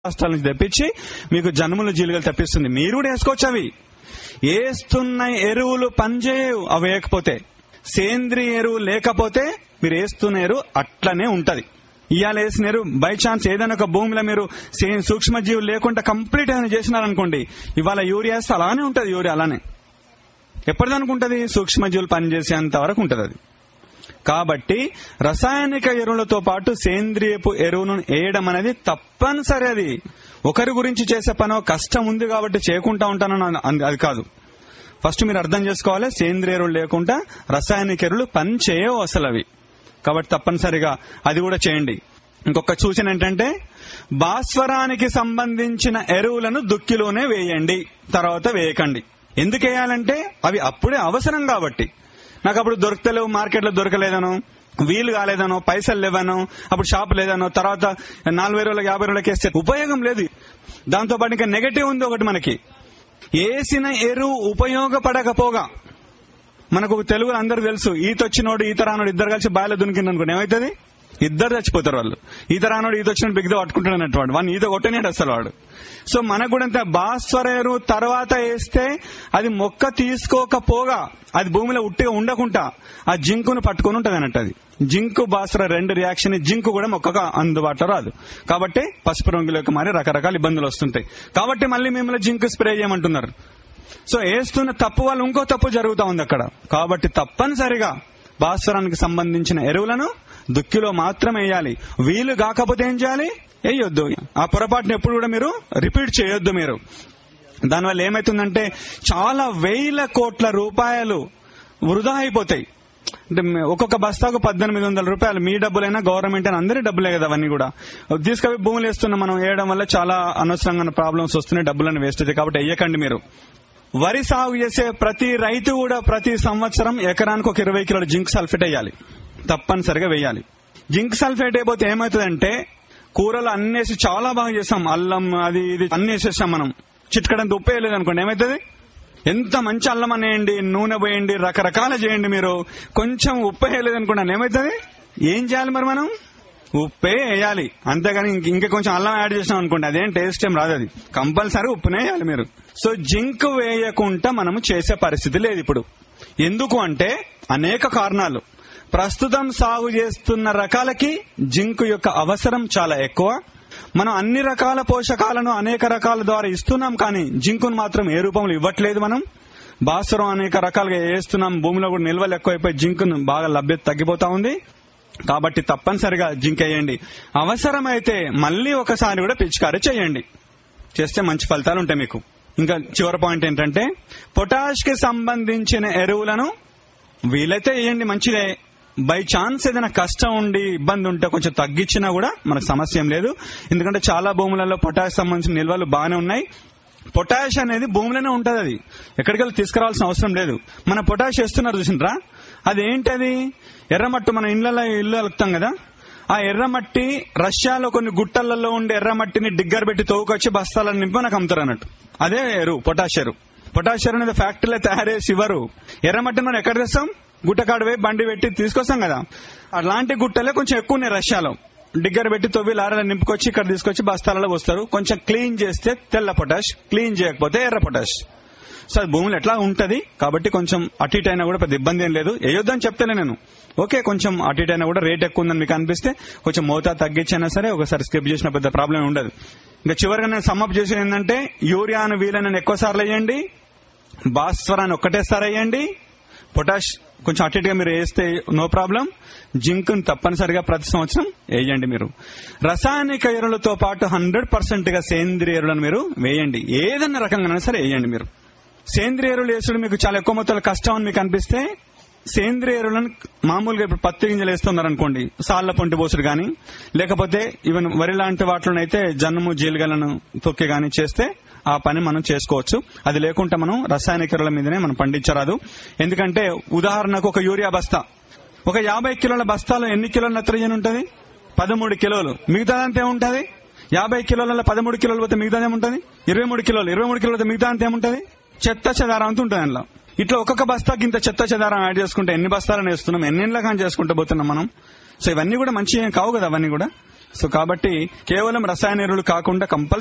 రాష్ట్రాల నుంచి తెప్పించి మీకు జన్ముల జీలుగలు తెప్పిస్తుంది మీరు కూడా వేసుకోవచ్చు అవి వేస్తున్న ఎరువులు పనిచేయవు అవి వేయకపోతే సేంద్రియ ఎరువు లేకపోతే మీరు వేస్తున్న ఎరువు అట్లనే ఉంటది ఇవాళ వేసిన ఎరువు బై ఛాన్స్ ఏదైనా ఒక భూమిలో మీరు సే- సూక్ష్మజీవులు లేకుండా కంప్లీట్ ఏదైనా చేసినారనుకోండి ఇవాళ యూరియా వేస్తే అలానే ఉంటది యూరియా అలానే ఎప్పటిదనుకుంటది సూక్ష్మజీవులు పనిచేసేంత వరకు ఉంటది అది కాబట్టి రసాయనిక ఎరువులతో పాటు సేంద్రియపు ఎరువును వేయడం అనేది తప్పనిసరి అది ఒకరి గురించి చేసే పనో కష్టం ఉంది కాబట్టి చేయకుండా ఉంటానని అన్- అది కాదు ఫస్ట్ మీరు అర్థం చేసుకోవాలి సేంద్రియ ఎరువులు లేకుండా రసాయనిక ఎరువులు పని చేయవు అసలు అవి కాబట్టి తప్పనిసరిగా అది కూడా చేయండి ఇంకొక సూచన ఏంటంటే భాస్వరానికి సంబంధించిన ఎరువులను దుక్కిలోనే వేయండి తర్వాత వేయకండి ఎందుకు వేయాలంటే అవి అప్పుడే అవసరం కాబట్టి నాకు అప్పుడు దొరకలేవు మార్కెట్లో దొరకలేదనో వీలు కాలేదనో పైసలు లేవనో అప్పుడు షాప్ లేదనో తర్వాత నాలుగు రోజులకు యాభై రోజులకి వేస్తే ఉపయోగం లేదు దాంతో పాటు ఇంకా నెగటివ్ ఉంది ఒకటి మనకి వేసిన ఎరువు ఉపయోగపడకపోగా మనకు తెలుగు అందరూ తెలుసు ఈత వచ్చినోడు ఈత రానోడు ఇద్దరు కలిసి బాయిలో దునికింది అనుకోండి ఏమవుతుంది ఇద్దరు చచ్చిపోతారు వాళ్ళు ఈత రానోడు ఈత వచ్చినట్టు బిగ్ద పట్టుకుంటాడు అన్నటువంటి వాడిని ఈత కొట్టనేడు అసలు వాడు సో మనకు కూడా అంత భాస్వర ఎరువు తర్వాత వేస్తే అది మొక్క తీసుకోకపోగా అది భూమిలో ఉట్టిగా ఉండకుండా ఆ జింకును పట్టుకొని ఉంటది అన్నట్టు అది జింకు భాస్వర రెండు రియాక్షన్ జింకు కూడా మొక్కగా అందుబాటులో రాదు కాబట్టి పసుపు రంగులోకి మారి రకరకాల ఇబ్బందులు వస్తుంటాయి కాబట్టి మళ్ళీ మిమ్మల్ని జింక్ స్ప్రే చేయమంటున్నారు సో వేస్తున్న తప్పు వల్ల ఇంకో తప్పు జరుగుతా ఉంది అక్కడ కాబట్టి తప్పనిసరిగా భాస్వరానికి సంబంధించిన ఎరువులను దుక్కిలో మాత్రం వేయాలి వీలు కాకపోతే ఏం చేయాలి వేయొద్దు ఆ పొరపాటును ఎప్పుడు కూడా మీరు రిపీట్ చేయొద్దు మీరు దానివల్ల ఏమైతుందంటే చాలా వేల కోట్ల రూపాయలు వృధా అయిపోతాయి అంటే మే- ఒక్కొక్క బస్తాకు పద్దెనిమిది వందల రూపాయలు మీ డబ్బులైనా గవర్నమెంట్ అయినా అందరి డబ్బులే కదా అవన్నీ కూడా తీసుకొని భూములు వేస్తున్నాం మనం వేయడం వల్ల చాలా అనవసరంగా ప్రాబ్లమ్స్ వస్తున్నాయి డబ్బులను వేస్ట్ అవుతాయి కాబట్టి వేయకండి మీరు వరి సాగు చేసే ప్రతి రైతు కూడా ప్రతి సంవత్సరం ఎకరానికి ఒక ఇరవై కిలోల జింక్ సల్ఫేట్ వేయాలి తప్పనిసరిగా వేయాలి జింక్ సల్ఫేట్ అయిపోతే ఏమవుతుందంటే కూరలు అన్నేసి చాలా బాగా చేస్తాం అల్లం అది ఇది అన్ని వేసేస్తాం మనం చిట్కడంత ఉప్పు వేయలేదు అనుకోండి ఏమవుతుంది ఎంత మంచి అల్లం అనేయండి నూనె పోయండి రకరకాల చేయండి మీరు కొంచెం ఉప్పు వేయలేదు అనుకోండి ఏమవుతుంది ఏం చేయాలి మరి మనం ఉప్పే వేయాలి అంతేగాని ఇంక- ఇంకా కొంచెం అల్లం యాడ్ చేసాం అనుకోండి అదేం టేస్ట్ ఏం రాదు అది కంపల్సరీ ఉప్పునే వేయాలి మీరు సో జింక్ వేయకుండా మనము చేసే పరిస్థితి లేదు ఇప్పుడు ఎందుకు అంటే అనేక కారణాలు ప్రస్తుతం సాగు చేస్తున్న రకాలకి జింక్ యొక్క అవసరం చాలా ఎక్కువ మనం అన్ని రకాల పోషకాలను అనేక రకాల ద్వారా ఇస్తున్నాం కానీ జింకును మాత్రం ఏ రూపంలో ఇవ్వట్లేదు మనం భాస్వరం అనేక రకాలుగా వేస్తున్నాం భూమిలో కూడా నిల్వలు ఎక్కువైపోయి జింకును బాగా లభ్యత తగ్గిపోతా ఉంది కాబట్టి తప్పనిసరిగా జింక్ వేయండి అవసరమైతే మళ్ళీ ఒకసారి కూడా పిచికారీ చేయండి చేస్తే మంచి ఫలితాలు ఉంటాయి మీకు ఇంకా చివరి పాయింట్ ఏంటంటే పొటాష్ కి సంబంధించిన ఎరువులను వీలైతే వేయండి మంచిదే బై ఛాన్స్ ఏదైనా కష్టం ఉండి ఇబ్బంది ఉంటే కొంచెం తగ్గించినా కూడా మనకు సమస్య ఏం లేదు ఎందుకంటే చాలా భూములలో పొటాష్ సంబంధించిన నిల్వలు బాగానే ఉన్నాయి పొటాష్ అనేది భూమిలోనే ఉంటది అది ఎక్కడికి వెళ్ళి తీసుకురావాల్సిన అవసరం లేదు మన పొటాష్ వేస్తున్నారు చూసిండ్రా అది ఏంటది ఎర్రమట్టు మన ఇళ్లలో ఇల్లు అలుపుతాం కదా ఆ ఎర్రమట్టి రష్యాలో కొన్ని గుట్టలలో ఉండే ఎర్రమట్టిని డిగ్గర్ పెట్టి తోవుకొచ్చి బస్తాలను నింపి మనకు అమ్ముతారు అన్నట్టు అదే ఎరువు పొటాష్ ఎరువు పొటాష్ ఎరువు అనేది ఫ్యాక్టరీలో తయారు చేసి ఇవ్వరు ఎర్రమట్టిని మనం ఎక్కడ తెస్తాం గుట్టకాడు పోయి బండి పెట్టి తీసుకొస్తాం కదా అలాంటి గుట్టలే కొంచెం ఎక్కువ ఉన్నాయి రష్యాలో డిగ్గర్ పెట్టి తవ్వి లారీలో నింపుకొచ్చి ఇక్కడ తీసుకొచ్చి బస్తాలలో వస్తారు కొంచెం క్లీన్ చేస్తే తెల్ల పొటాష్ క్లీన్ చేయకపోతే ఎర్ర పొటాష్ సో అది భూములు ఎట్లా ఉంటది కాబట్టి కొంచెం అటు ఇటు అయినా కూడా పెద్ద ఇబ్బంది ఏం లేదు వేయొద్దని చెప్తానే నేను ఓకే కొంచెం అటు ఇటు అయినా కూడా రేట్ ఎక్కువ ఉందని మీకు అనిపిస్తే కొంచెం మోతా తగ్గించైనా సరే ఒకసారి స్కిప్ చేసిన పెద్ద ప్రాబ్లం ఉండదు ఇంకా చివరిగా నేను సమ్మప్ చేసేది ఏంటంటే యూరియాను వీలైన ఎక్కువ సార్లు వేయండి భాస్వరాన్ని ఒక్కటేసారి వేయండి పొటాష్ కొంచెం అటు ఇటుగా మీరు వేస్తే నో ప్రాబ్లం జింక్ తప్పనిసరిగా ప్రతి సంవత్సరం వేయండి మీరు రసాయనిక ఎరువులతో పాటు హండ్రెడ్ పర్సెంట్ గా సేంద్రియ ఎరువులను మీరు వేయండి ఏదన్నా రకంగా సరే వేయండి మీరు సేంద్రియ ఎరువులు వేసుడు మీకు చాలా ఎక్కువ మొత్తంలో కష్టం అని మీకు అనిపిస్తే సేంద్రియ ఎరువులను మామూలుగా ఇప్పుడు పత్తి గింజలు వేస్తున్నారు అనుకోండి సాళ్ల పొంటి పోసుడు గాని లేకపోతే ఈవెన్ వరి లాంటి వాటిలోనైతే జన్ము జీలుగలను తొక్కి గాని చేస్తే ఆ పని మనం చేసుకోవచ్చు అది లేకుంటే మనం రసాయనిక ఎరువుల మీదనే మనం పండించరాదు ఎందుకంటే ఉదాహరణకు ఒక యూరియా బస్తా ఒక యాభై కిలోల బస్తాలో ఎన్ని కిలోల నత్రజని ఉంటుంది పదమూడు కిలోలు మిగతాదంతా ఏముంటది యాభై కిలోలలో పదమూడు కిలోలు పోతే మిగతాది ఏముంటది ఇరవై మూడు కిలోలు ఇరవై మూడు కిలోలు పోతే మిగతా అంతా ఏముంటది చెత్త చెదారం అంతా ఉంటుంది అందులో ఇట్లా ఒక్కొక్క బస్తాకి ఇంత చెత్త చెదారం యాడ్ చేసుకుంటే ఎన్ని బస్తాలను వేస్తున్నాం ఎన్ని కానీ చేసుకుంటూ పోతున్నాం మనం సో ఇవన్నీ కూడా మంచి ఏం కావు కదా అవన్నీ కూడా సో కాబట్టి కేవలం రసాయన ఎరువులు కాకుండా కంపల్సరీ